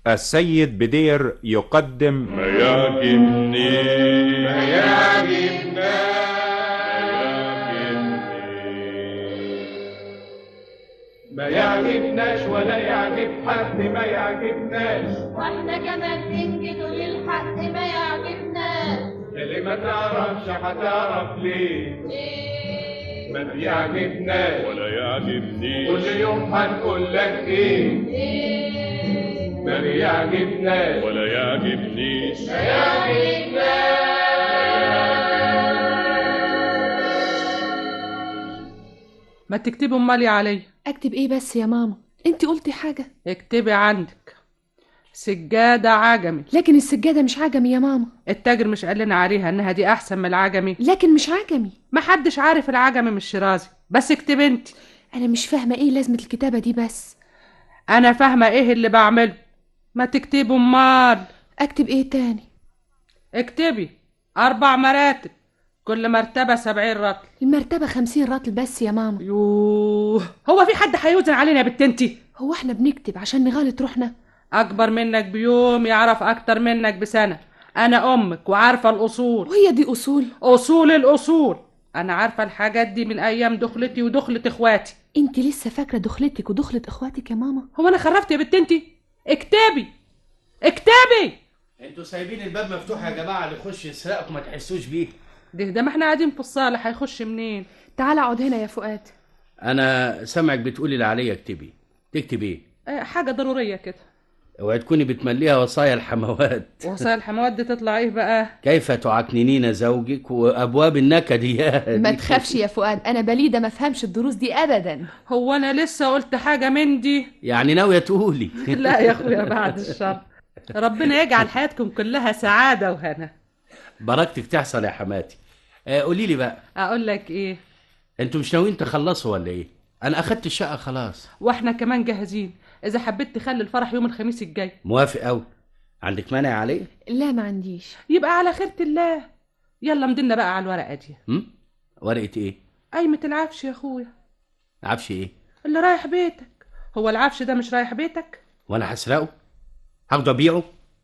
السيد بدير يقدم ما يعجبني ما يعجبنا ما يعجبناش ولا يعجب حد ما يعجبناش واحنا كمان ننجد للحق ما يعجبناش اللي ما تعرفش هتعرف ليه ليه ما بيعجبناش ولا يعجبني كل يوم هنقول لك ايه ليه ما بيعجبناش ولا يعجبنيش ما يعجبناش ما تكتبي امال يا علي اكتب ايه بس يا ماما انت قلتي حاجة اكتبي عندك سجادة عجمي لكن السجادة مش عجمي يا ماما التاجر مش قال لنا عليها انها دي احسن من العجمي لكن مش عجمي محدش عارف العجمي من الشرازي بس اكتب انت انا مش فاهمة ايه لازمة الكتابة دي بس انا فاهمة ايه اللي بعمله ما تكتبوا امال اكتب ايه تاني اكتبي اربع مراتب كل مرتبة سبعين رطل المرتبة خمسين رطل بس يا ماما يوه هو في حد هيوزن علينا يا بنت انتي هو احنا بنكتب عشان نغلط روحنا اكبر منك بيوم يعرف اكتر منك بسنة انا امك وعارفة الاصول وهي دي اصول اصول الاصول انا عارفة الحاجات دي من ايام دخلتي ودخلة اخواتي انت لسه فاكرة دخلتك ودخلة اخواتك يا ماما هو انا خرفت يا بنت انتي اكتبي اكتبي انتوا سايبين الباب مفتوح يا جماعه اللي يخش يسرقكم ما تحسوش بيه ده ده ما احنا قاعدين في الصالة هيخش منين تعال اقعد هنا يا فؤاد انا سامعك بتقولي اللي عليا اكتبي تكتب ايه اه حاجة ضرورية كده اوعي تكوني بتمليها وصايا الحموات وصايا الحموات دي تطلع ايه بقى كيف تعكننين زوجك وابواب النكديات ما تخافش يا فؤاد انا بليدة ما فهمش الدروس دي ابدا هو انا لسه قلت حاجة من دي يعني ناويه تقولي لا يا اخويا بعد الشر ربنا يجعل حياتكم كلها سعادة وهنا بركتك تحصل يا حماتي آه قولي لي بقى اقول لك ايه انتوا مش ناويين تخلصوا ولا ايه انا اخدت الشقه خلاص واحنا كمان جاهزين اذا حبيت تخلي الفرح يوم الخميس الجاي موافق قوي عندك مانع عليه لا ما عنديش يبقى على خيرة الله يلا مدلنا بقى على الورقة دي هم ورقه ايه قايمة العفش يا اخويا عفش ايه اللي رايح بيتك هو العفش ده مش رايح بيتك وانا هسرقه هاخده ابيعه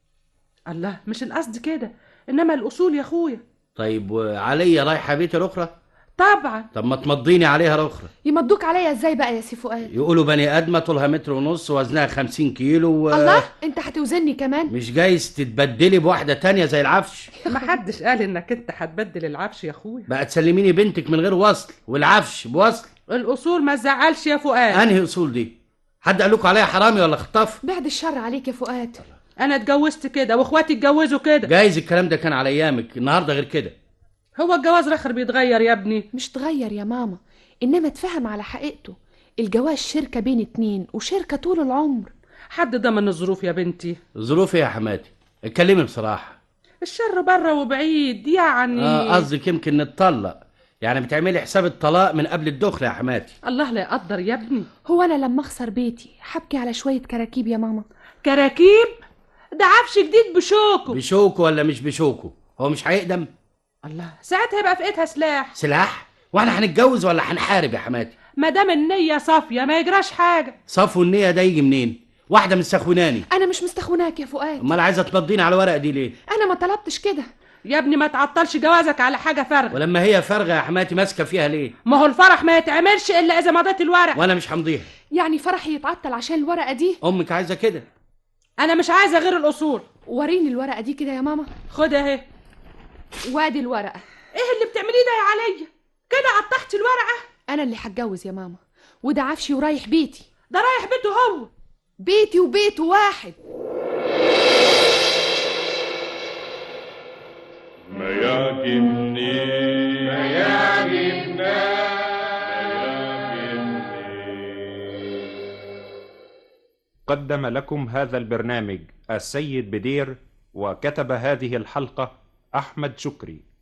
الله مش القصد كده انما الاصول يا اخويا طيب وعليا رايحه بيتي الاخرى طبعا طب ما تمضيني عليها الاخرى يمضوك عليا ازاي بقى يا سي فؤاد يقولوا بني ادمه طولها متر ونص وزنها خمسين كيلو و... الله انت هتوزني كمان مش جايز تتبدلي بواحده تانية زي العفش ما حدش قال انك انت هتبدل العفش يا اخويا بقى تسلميني بنتك من غير وصل والعفش بوصل الاصول ما تزعلش يا فؤاد انهي اصول دي حد قال لكم عليا حرامي ولا خطاف بعد الشر عليك يا فؤاد انا اتجوزت كده واخواتي اتجوزوا كده جايز الكلام ده كان على ايامك النهارده غير كده هو الجواز الاخر بيتغير يا ابني مش تغير يا ماما انما تفهم على حقيقته الجواز شركة بين اتنين وشركة طول العمر حد ضمن الظروف يا بنتي ظروفي يا حماتي اتكلمي بصراحه الشر بره وبعيد يعني اه قصدك يمكن نتطلق يعني بتعملي حساب الطلاق من قبل الدخل يا حماتي الله لا يقدر يا ابني هو انا لما اخسر بيتي حبكي على شوية كراكيب يا ماما كراكيب ده عفش جديد بشوكه بشوكه ولا مش بشوكه هو مش هيقدم الله ساعتها يبقى في ايدها سلاح سلاح واحنا هنتجوز ولا هنحارب يا حماتي ما دام النية صافية ما يجراش حاجة صفو النية ده يجي منين واحده مستخوناني انا مش مستخوناك يا فؤاد امال عايزه تمضيني على الورقه دي ليه انا ما طلبتش كده يا ابني ما تعطلش جوازك على حاجة فارغة ولما هي فارغه يا حماتي ماسكه فيها ليه ما هو الفرح ما يتعملش الا اذا مضيت الورق وانا مش همضيها يعني فرحي يتعطل عشان الورقة دي امك عايزه كده انا مش عايزة غير الاصول وريني الورقة دي كده يا ماما خد اهي وادي الورقة ايه اللي بتعمليه ده يا عليا كده قطعت الورقة انا اللي هتجوز يا ماما وده عفشي ورايح بيتي ده رايح بيته هو بيتي وبيته واحد ما يعجبني ما يعجبنا قدم لكم هذا البرنامج السيد بدير وكتب هذه الحلقة أحمد شكري